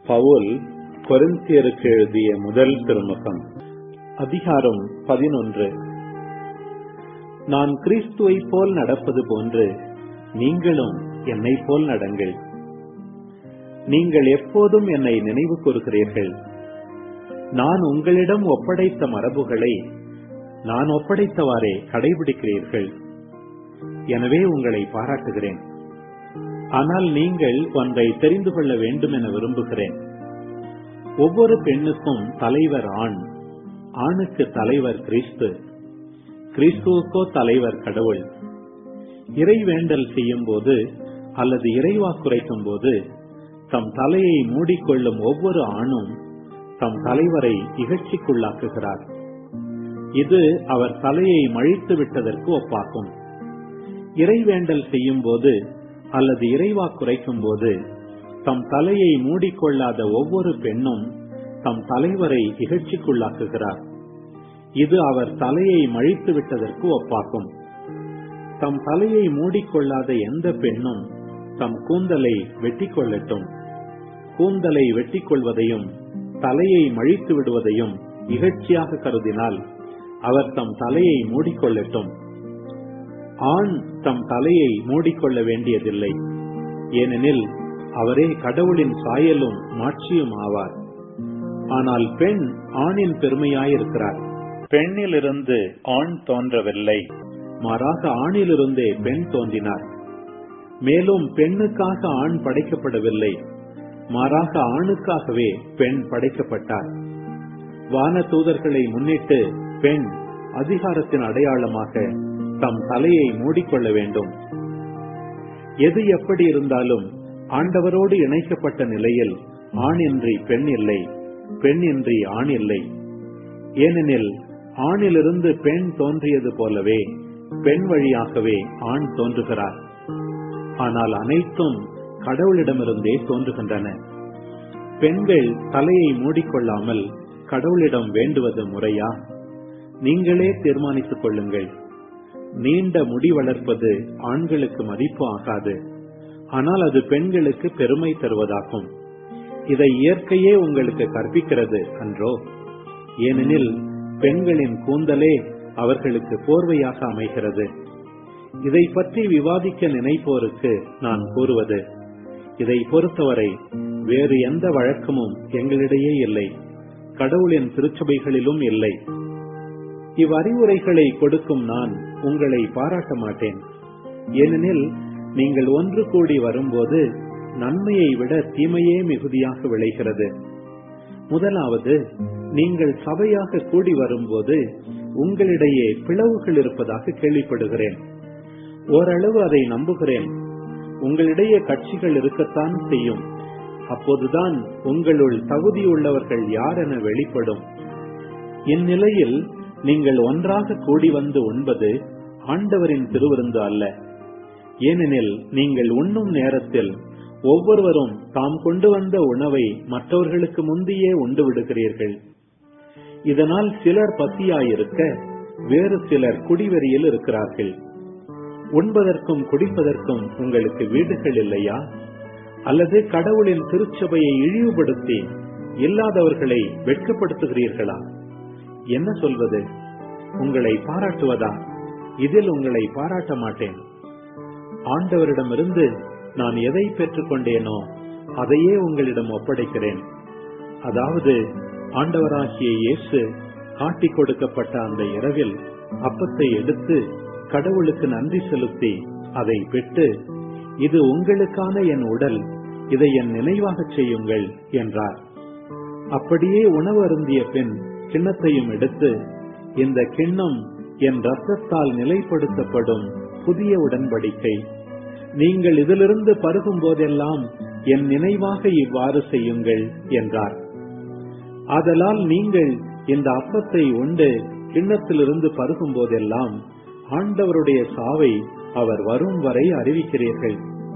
பவுல் கொரிந்தியருக்கு எழுதிய முதல் திருமுகம் அதிகாரம் பதினொன்று நான் கிறிஸ்துவைப் போல் நடப்பது போன்று நீங்களும் என்னைப் போல் நடங்கள் நீங்கள் எப்போதும் என்னை நினைவு கூறுகிறீர்கள் நான் உங்களிடம் ஒப்படைத்த மரபுகளை நான் ஒப்படைத்தவாறே கடைபிடிக்கிறீர்கள் எனவே உங்களை பாராட்டுகிறேன் ஆனால் நீங்கள் ஒன்றை தெரிந்து கொள்ள வேண்டும் என விரும்புகிறேன் ஒவ்வொரு பெண்ணுக்கும் தலைவர் ஆண் ஆணுக்கு தலைவர் கிறிஸ்து கிறிஸ்துவுக்கோ தலைவர் கடவுள் இறைவேண்டல் செய்யும் போது அல்லது இறைவா குறைக்கும் போது தம் தலையை மூடிக்கொள்ளும் ஒவ்வொரு ஆணும் தம் தலைவரை இகழ்ச்சிக்குள்ளாக்குகிறார் இது அவர் தலையை மழித்து விட்டதற்கு ஒப்பாகும் இறைவேண்டல் செய்யும் போது அல்லது இறைவா குறைக்கும் போது தம் தலையை மூடிக்கொள்ளாத ஒவ்வொரு பெண்ணும் தம் தலைவரை இகழ்ச்சிக்குள்ளாக்குகிறார் இது அவர் தலையை மழித்து விட்டதற்கு ஒப்பாகும் தம் தலையை மூடிக்கொள்ளாத எந்த பெண்ணும் தம் கூந்தலை வெட்டிக் கொள்ளட்டும் கூந்தலை வெட்டிக் கொள்வதையும் தலையை மழித்து விடுவதையும் இகழ்ச்சியாக கருதினால் அவர் தம் தலையை மூடிக்கொள்ளட்டும் ஆண் தம் தலையை மூடிக்கொள்ள வேண்டியதில்லை ஏனெனில் அவரே கடவுளின் சாயலும் மாட்சியும் ஆவார் ஆனால் பெண் ஆணின் பெருமையாயிருக்கிறார் பெண்ணிலிருந்து ஆண் தோன்றவில்லை மாறாக ஆணிலிருந்தே பெண் தோன்றினார் மேலும் பெண்ணுக்காக ஆண் படைக்கப்படவில்லை மாறாக ஆணுக்காகவே பெண் படைக்கப்பட்டார் வான தூதர்களை முன்னிட்டு பெண் அதிகாரத்தின் அடையாளமாக தம் தலையை மூடிக்கொள்ள வேண்டும் எது எப்படி இருந்தாலும் ஆண்டவரோடு இணைக்கப்பட்ட நிலையில் ஆண் இன்றி பெண் இல்லை பெண் இன்றி ஆண் இல்லை ஏனெனில் ஆணிலிருந்து பெண் தோன்றியது போலவே பெண் வழியாகவே ஆண் தோன்றுகிறார் ஆனால் அனைத்தும் கடவுளிடமிருந்தே தோன்றுகின்றன பெண்கள் தலையை மூடிக்கொள்ளாமல் கடவுளிடம் வேண்டுவது முறையா நீங்களே தீர்மானித்துக் கொள்ளுங்கள் நீண்ட முடி வளர்ப்பது ஆண்களுக்கு மதிப்பு ஆகாது ஆனால் அது பெண்களுக்கு பெருமை தருவதாகும் இதை இயற்கையே உங்களுக்கு கற்பிக்கிறது அன்றோ ஏனெனில் பெண்களின் கூந்தலே அவர்களுக்கு போர்வையாக அமைகிறது இதை பற்றி விவாதிக்க நினைப்போருக்கு நான் கூறுவது இதை பொறுத்தவரை வேறு எந்த வழக்கமும் எங்களிடையே இல்லை கடவுளின் திருச்சபைகளிலும் இல்லை இவ்வறிவுரைகளை கொடுக்கும் நான் உங்களை பாராட்ட மாட்டேன் ஏனெனில் நீங்கள் ஒன்று கூடி வரும்போது நன்மையை விட தீமையே மிகுதியாக விளைகிறது முதலாவது நீங்கள் சபையாக கூடி வரும்போது உங்களிடையே பிளவுகள் இருப்பதாக கேள்விப்படுகிறேன் ஓரளவு அதை நம்புகிறேன் உங்களிடையே கட்சிகள் இருக்கத்தான் செய்யும் அப்போதுதான் உங்களுள் தகுதியுள்ளவர்கள் யார் என வெளிப்படும் இந்நிலையில் நீங்கள் ஒன்றாக கூடி வந்து உண்பது ஆண்டவரின் திருவிருந்து அல்ல ஏனெனில் நீங்கள் உண்ணும் நேரத்தில் ஒவ்வொருவரும் தாம் கொண்டு வந்த உணவை மற்றவர்களுக்கு முந்தையே உண்டு விடுகிறீர்கள் இதனால் சிலர் பசியாயிருக்க வேறு சிலர் குடிவெறியில் இருக்கிறார்கள் உண்பதற்கும் குடிப்பதற்கும் உங்களுக்கு வீடுகள் இல்லையா அல்லது கடவுளின் திருச்சபையை இழிவுபடுத்தி இல்லாதவர்களை வெட்கப்படுத்துகிறீர்களா என்ன சொல்வது உங்களை பாராட்டுவதா இதில் உங்களை பாராட்ட மாட்டேன் ஆண்டவரிடமிருந்து நான் எதை பெற்றுக் கொண்டேனோ அதையே உங்களிடம் ஒப்படைக்கிறேன் அதாவது ஆண்டவராகிய இயேசு காட்டிக் கொடுக்கப்பட்ட அந்த இரவில் அப்பத்தை எடுத்து கடவுளுக்கு நன்றி செலுத்தி அதை பெற்று இது உங்களுக்கான என் உடல் இதை என் நினைவாக செய்யுங்கள் என்றார் அப்படியே உணவு அருந்திய பின் கிண்ணத்தையும் எடுத்து இந்த கிண்ணம் என் ரத்தத்தால் நிலைப்படுத்தப்படும் புதிய உடன்படிக்கை நீங்கள் இதிலிருந்து பருகும் போதெல்லாம் என் நினைவாக இவ்வாறு செய்யுங்கள் என்றார் ஆதலால் நீங்கள் இந்த அப்பத்தை உண்டு கிண்ணத்திலிருந்து பருகும் போதெல்லாம் ஆண்டவருடைய சாவை அவர் வரும் வரை அறிவிக்கிறீர்கள்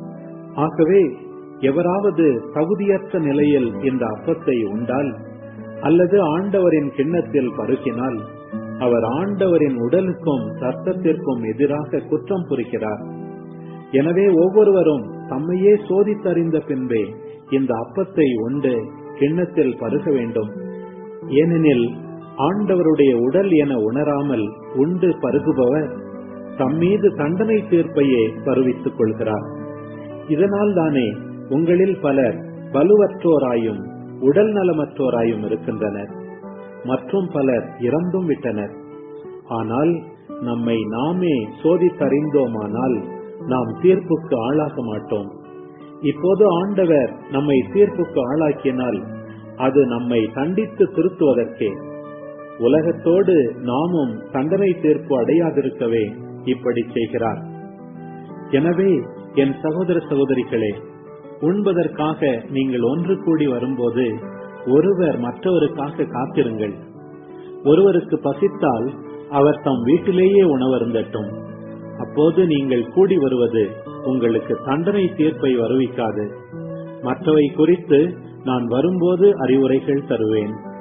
ஆகவே எவராவது தகுதியற்ற நிலையில் இந்த அப்பத்தை உண்டால் அல்லது ஆண்டவரின் கிண்ணத்தில் பருகினால் அவர் ஆண்டவரின் உடலுக்கும் ரத்தத்திற்கும் எதிராக குற்றம் புரிகிறார் எனவே ஒவ்வொருவரும் தம்மையே சோதித்தறிந்த பின்பே இந்த அப்பத்தை உண்டு கிண்ணத்தில் பருக வேண்டும் ஏனெனில் ஆண்டவருடைய உடல் என உணராமல் உண்டு பருகுபவர் தம்மீது தண்டனை தீர்ப்பையே வருவித்துக் கொள்கிறார் இதனால் தானே உங்களில் பலர் வலுவற்றோராயும் உடல் நலமற்றோராயும் இருக்கின்றனர் மற்றும் பலர் இறந்தும் விட்டனர் ஆனால் நம்மை நாமே சோதித்தறிந்தோமானால் நாம் தீர்ப்புக்கு ஆளாக மாட்டோம் இப்போது ஆண்டவர் நம்மை தீர்ப்புக்கு ஆளாக்கினால் அது நம்மை தண்டித்து திருத்துவதற்கே உலகத்தோடு நாமும் தண்டனை தீர்ப்பு அடையாதிருக்கவே இப்படி செய்கிறார் எனவே என் சகோதர சகோதரிகளே உண்பதற்காக நீங்கள் ஒன்று கூடி வரும்போது ஒருவர் மற்றவருக்காக காத்திருங்கள் ஒருவருக்கு பசித்தால் அவர் தம் வீட்டிலேயே உணவருந்தட்டும் அப்போது நீங்கள் கூடி வருவது உங்களுக்கு தண்டனை தீர்ப்பை வருவிக்காது மற்றவை குறித்து நான் வரும்போது அறிவுரைகள் தருவேன்